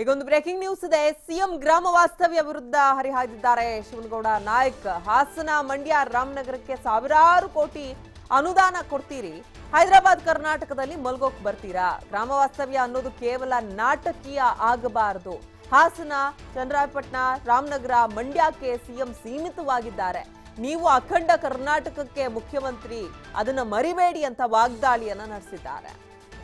ಈಗ ಒಂದು breaking news ಇದೆ ಸಿಎಂ ಗ್ರಾಮ ವಾಸ್ತವ್ಯ ವಿರುದ್ಧ ಹರಿಹಾಯ್ದಿದ್ದಾರೆ ಶಿವನಗೌಡ ನಾಯಕ್ ಹಾಸನ ಮಂಡ್ಯ ರಾಮನಗರಕ್ಕೆ ಸಾವಿರಾರು ಕೋಟಿ ಅನುದಾನ ಕೊಡ್ತೀರಿ ಹೈದರಾಬಾದ್ ಕರ್ನಾಟಕದಲ್ಲಿ ಮಲ್ಗೋಕ್ ಬರ್ತೀರಾ ಗ್ರಾಮ ವಾಸ್ತವ್ಯ ಅನ್ನೋದು ಕೇವಲ ನಾಟಕೀಯ ಆಗಬಾರದು ಹಾಸನ ಚಂದ್ರಾಯಪಟ್ಟಣ ರಾಮನಗರ ಮಂಡ್ಯಕ್ಕೆ ಸಿಎಂ ಸೀಮಿತವಾಗಿದ್ದಾರೆ ನೀವು ಅಖಂಡ ಕರ್ನಾಟಕಕ್ಕೆ ಮುಖ್ಯಮಂತ್ರಿ ಅದನ್ನ ಮರಿಬೇಡಿ ಅಂತ ವಾಗ್ದಾಳಿಯನ್ನ ನಡೆಸಿದ್ದಾರೆ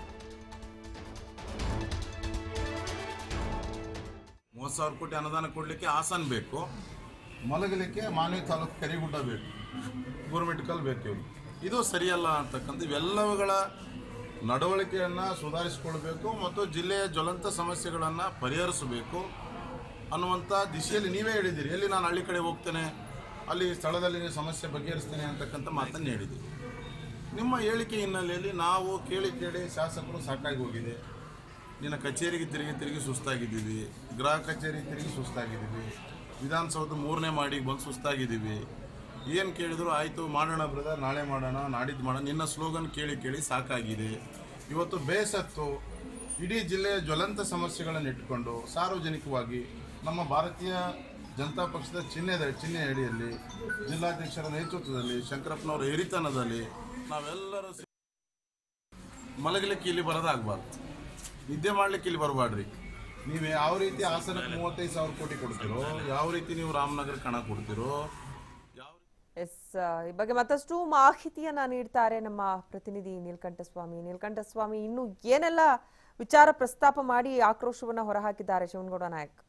ಮೂವತ್ತು ಸಾವಿರ ಕೋಟಿ ಅನುದಾನ ಕೊಡಲಿಕ್ಕೆ ಹಾಸನ ಬೇಕು ಮಲಗಲಿಕ್ಕೆ ಮಾನವಿ ತಾಲೂಕು ಕರಿಗುಡ್ಡ ಬೇಕು ಗೋರ್ಮೆಂಟ್ಕಲ್ ಬೇಕು ಇವ್ರು ಇದು ಸರಿಯಲ್ಲ ಅಂತಕ್ಕಂಥ ಇವೆಲ್ಲವುಗಳ ನಡವಳಿಕೆಯನ್ನು ಸುಧಾರಿಸಿಕೊಳ್ಬೇಕು ಮತ್ತು ಜಿಲ್ಲೆಯ ಜ್ವಲಂತ ಸಮಸ್ಯೆಗಳನ್ನು ಪರಿಹರಿಸಬೇಕು ಅನ್ನುವಂಥ ದಿಶೆಯಲ್ಲಿ ನೀವೇ ಹೇಳಿದ್ದೀರಿ ಎಲ್ಲಿ ನಾನು ಹಳ್ಳಿ ಕಡೆ ಹೋಗ್ತೇನೆ ಅಲ್ಲಿ ಸ್ಥಳದಲ್ಲಿ ನೀವು ಸಮಸ್ಯೆ ಬಗೆಹರಿಸ್ತೇನೆ ಅಂತಕ್ಕಂಥ ಮಾತನ್ನು ಹೇಳಿದ್ದೀರಿ ನಿಮ್ಮ ಹೇಳಿಕೆ ಹಿನ್ನೆಲೆಯಲ್ಲಿ ನಾವು ಕೇಳಿ ಕೇಳಿ ಶಾಸಕರು ಸಾಕಾಗಿ ಹೋಗಿದೆ ನಿನ್ನ ಕಚೇರಿಗೆ ತಿರುಗಿ ತಿರುಗಿ ಸುಸ್ತಾಗಿದ್ದೀವಿ ಗೃಹ ಕಚೇರಿಗೆ ತಿರುಗಿ ಸುಸ್ತಾಗಿದ್ದೀವಿ ವಿಧಾನಸೌಧ ಮೂರನೇ ಮಾಡಿ ಬಂದು ಸುಸ್ತಾಗಿದ್ದೀವಿ ಏನು ಕೇಳಿದ್ರು ಆಯಿತು ಮಾಡೋಣ ಬ್ರದರ್ ನಾಳೆ ಮಾಡೋಣ ನಾಡಿದ್ದು ಮಾಡೋಣ ನಿನ್ನ ಸ್ಲೋಗನ್ ಕೇಳಿ ಕೇಳಿ ಸಾಕಾಗಿದೆ ಇವತ್ತು ಬೇಸತ್ತು ಇಡೀ ಜಿಲ್ಲೆಯ ಜ್ವಲಂತ ಸಮಸ್ಯೆಗಳನ್ನು ಇಟ್ಟುಕೊಂಡು ಸಾರ್ವಜನಿಕವಾಗಿ ನಮ್ಮ ಭಾರತೀಯ ಜನತಾ ಪಕ್ಷದ ಚಿಹ್ನೆದ ಚಿಹ್ನೆ ಅಡಿಯಲ್ಲಿ ಜಿಲ್ಲಾಧ್ಯಕ್ಷರ ನೇತೃತ್ವದಲ್ಲಿ ಶಂಕರಪ್ಪನವರ ಹಿರಿತನದಲ್ಲಿ ನಾವೆಲ್ಲರೂ ಸೇ- ಮಲಗಲಿಕ್ಕೆ ಇಲ್ಲಿ ಬರೋದಾಗಬಾರ್ದು ನಿದ್ದೆ ಮಾಡ್ಲಿಕ್ಕೆ ಇಲ್ಲಿ ಬರಬಾರ್ರಿ ನೀವು ಯಾವ ರೀತಿ ಹಾಸನಕ್ಕೆ ಮೂವತ್ತೈದು ಸಾವಿರ ಕೋಟಿ ಕೊಡ್ತೀರೋ ಯಾವ ರೀತಿ ನೀವು ರಾಮನಗರಕ್ಕೆ ಹಣ ಕೊಡ್ತೀರೋ ಯಾವ ಎಸ್ ಈ ಬಗ್ಗೆ ಮತ್ತಷ್ಟು ಮಾಹಿತಿಯನ್ನ ನೀಡ್ತಾರೆ ನಮ್ಮ ಪ್ರತಿನಿಧಿ ನೀಲಕಂಠಸ್ವಾಮಿ ನೀಲಕಂಠಸ್ವಾಮಿ ಇನ್ನು ಏನೆಲ್ಲ ವಿಚಾರ ಪ್ರಸ್ತಾಪ ಮಾಡಿ ಆಕ್ರೋಶವನ್ನ ಹೊರಹಾಕಿದ್ದಾರೆ ಶಿವನಗೌಡ ನಾಯಕ್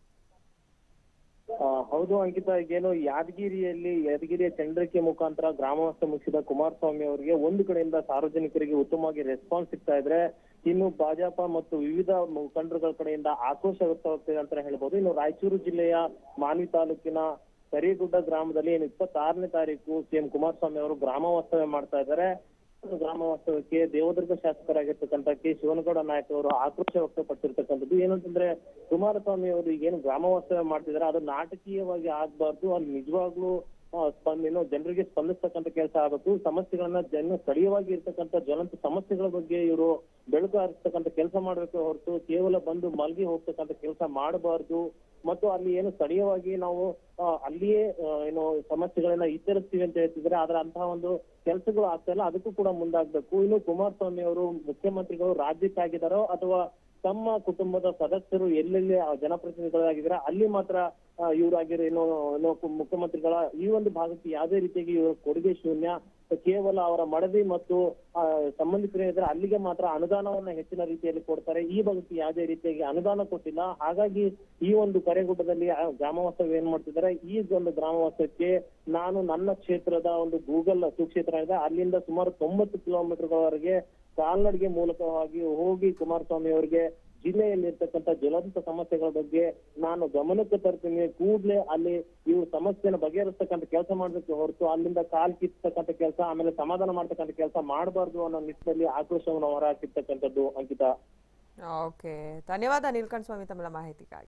ಆ, ಹೌದು ಅಂಕಿತ ಈಗೇನು ಯಾದಗಿರಿಯಲ್ಲಿ ಯಾದಗಿರಿಯ ಚಂದ್ರಿಕೆ ಮುಖಾಂತರ ಗ್ರಾಮವಾಸ ಮುಗಿಸಿದ ಕುಮಾರಸ್ವಾಮಿ ಅವರಿಗೆ ಒಂದು ಕಡೆಯಿಂದ ಸಾರ್ವಜನಿಕರಿಗೆ ಉತ್ತಮವಾಗಿ ರೆಸ್ಪಾನ್ಸ್ ಸಿಗ್ತಾ ಇದ್ರೆ ಇನ್ನು ಭಾಜಪ ಮತ್ತು ವಿವಿಧ ಮುಖಂಡರುಗಳ ಕಡೆಯಿಂದ ಆಕ್ರೋಶ ವ್ಯಕ್ತವಾಗ್ತಿದೆ ಅಂತ ಹೇಳ್ಬೋದು ಇನ್ನು ರಾಯಚೂರು ಜಿಲ್ಲೆಯ ಮಾನ್ವಿ ತಾಲೂಕಿನ ಕರಿಗುಡ್ಡ ಗ್ರಾಮದಲ್ಲಿ ಏನು ಇಪ್ಪತ್ತಾರನೇ ತಾರೀಕು ಸಿಎಂ ಕುಮಾರಸ್ವಾಮಿ ಅವರು ಗ್ರಾಮ ವಾಸ್ತವ್ಯ ಮಾಡ್ತಾ ಇದ್ದಾರೆ ಗ್ರಾಮ ವಾಸ್ತವ್ಯಕ್ಕೆ ದೇವದುರ್ಗ ಶಾಸಕರಾಗಿರ್ತಕ್ಕಂಥ ಕೆ ಶಿವನಗೌಡ ನಾಯಕ್ ಅವರು ಆಕ್ರೋಶ ವ್ಯಕ್ತಪಟ್ಟಿರ್ತಕ್ಕಂಥದ್ದು ಏನಂತಂದ್ರೆ ಕುಮಾರಸ್ವಾಮಿ ಅವರು ಈಗೇನು ಗ್ರಾಮ ವಾಸ್ತವ್ಯ ಮಾಡ್ತಿದ್ದಾರೆ ಅದು ನಾಟಕೀಯವಾಗಿ ಆಗ್ಬಾರ್ದು ಅಲ್ಲಿ ನಿಜವಾಗ್ಲೂ ಆ, ಸ್ಪಂದ ಏನು ಜನರಿಗೆ ಸ್ಪಂದಿಸ್ತಕ್ಕಂಥ ಕೆಲಸ ಆಗಬೇಕು ಸಮಸ್ಯೆಗಳನ್ನ ಜನ ಸ್ಥಳೀಯವಾಗಿ ಇರ್ತಕ್ಕಂಥ ಜ್ವಲಂತ ಸಮಸ್ಯೆಗಳ ಬಗ್ಗೆ ಇವರು ಬೆಳಕು ಹರಿಸ್ತಕ್ಕಂಥ ಕೆಲಸ ಮಾಡ್ಬೇಕು ಹೊರತು ಕೇವಲ ಬಂದು ಮಲ್ಗಿ ಹೋಗ್ತಕ್ಕಂಥ ಕೆಲಸ ಮಾಡಬಾರ್ದು ಮತ್ತು ಅಲ್ಲಿ ಏನು ಸ್ಥಳೀಯವಾಗಿ ನಾವು ಆ, ಅಲ್ಲಿಯೇ ಆ, ಏನು ಸಮಸ್ಯೆಗಳನ್ನ ಇತರಿಸ್ತೀವಿ ಅಂತ ಹೇಳ್ತಿದ್ರೆ ಆದ್ರೆ ಅಂತಹ ಒಂದು ಕೆಲಸಗಳು ಆಗ್ತಾ ಇಲ್ಲ ಅದಕ್ಕೂ ಕೂಡ ಮುಂದಾಗ್ಬೇಕು ಇನ್ನು ಕುಮಾರಸ್ವಾಮಿ ಅವರು ಮುಖ್ಯಮಂತ್ರಿಗಳು ರಾಜ್ಯಕ್ಕಾಗಿದ್ದಾರೋ ಅಥವಾ ತಮ್ಮ ಕುಟುಂಬದ ಸದಸ್ಯರು ಎಲ್ಲೆಲ್ಲಿ ಆ ಜನಪ್ರತಿನಿಧಿಗಳಾಗಿದ್ದಾರೆ ಅಲ್ಲಿ ಮಾತ್ರ ಆ, ಇವರಾಗಿರೋ ಏನೋ ಏನೋ ಕು- ಮುಖ್ಯಮಂತ್ರಿಗಳ ಈ ಒಂದು ಭಾಗಕ್ಕೆ ಯಾವುದೇ ರೀತಿಯಾಗಿ ಇವರ ಕೊಡುಗೆ ಶೂನ್ಯ ಕೇವಲ ಅವರ ಮಡದಿ ಮತ್ತು ಆ, ಸಂಬಂಧಿಕರು ಇದ್ರೆ ಅಲ್ಲಿಗೆ ಮಾತ್ರ ಅನುದಾನವನ್ನ ಹೆಚ್ಚಿನ ರೀತಿಯಲ್ಲಿ ಕೊಡ್ತಾರೆ ಈ ಭಾಗಕ್ಕೆ ಯಾವುದೇ ರೀತಿಯಾಗಿ ಅನುದಾನ ಕೊಟ್ಟಿಲ್ಲ ಹಾಗಾಗಿ ಈ ಒಂದು ಕರೆಗುಡ್ಡದಲ್ಲಿ ಆ ಗ್ರಾಮವಾಸ್ತವ್ಯ ಏನ್ ಮಾಡ್ತಿದ್ದಾರೆ ಈ ಒಂದು ಗ್ರಾಮವಾಸ್ತವ್ಯಕ್ಕೆ ನಾನು ನನ್ನ ಕ್ಷೇತ್ರದ ಒಂದು ಗೂಗಲ್ ಸುಕ್ಷೇತ್ರ ಇದೆ ಅಲ್ಲಿಂದ ಸುಮಾರು ತೊಂಬತ್ತು ಕಿಲೋಮೀಟರ್ಗಳವರೆಗೆ ಕಾಲ್ನಡಿಗೆ ಮೂಲಕವಾಗಿ ಹೋಗಿ ಕುಮಾರಸ್ವಾಮಿ ಅವರಿಗೆ ಜಿಲ್ಲೆಯಲ್ಲಿರ್ತಕ್ಕಂಥ ಜ್ವಲಂತ ಸಮಸ್ಯೆಗಳ ಬಗ್ಗೆ ನಾನು ಗಮನಕ್ಕೆ ತರ್ತೀನಿ ಕೂಡ್ಲೆ ಅಲ್ಲಿ ಇವು ಸಮಸ್ಯೆನ ಬಗೆಹರಿಸ್ತಕ್ಕಂಥ ಕೆಲಸ ಮಾಡ್ಬೇಕು ಹೊರತು ಅಲ್ಲಿಂದ ಕಾಲ್ ಕಿತ್ತಕ್ಕಂಥ ಕೆಲಸ ಆಮೇಲೆ ಸಮಾಧಾನ ಮಾಡ್ತಕ್ಕಂಥ ಕೆಲಸ ಮಾಡಬಾರ್ದು ಅನ್ನೋ ನಿಟ್ಟಿನಲ್ಲಿ ಆಕ್ರೋಶವನ್ನು ಹೊರಹಾಕಿರ್ತಕ್ಕಂಥದ್ದು ಅಂಕಿತ ಓಕೆ ಧನ್ಯವಾದ ನೀಲಕಂಠ ಸ್ವಾಮಿ ತಮ್ಮ ಮಾಹಿತಿಗಾಗಿ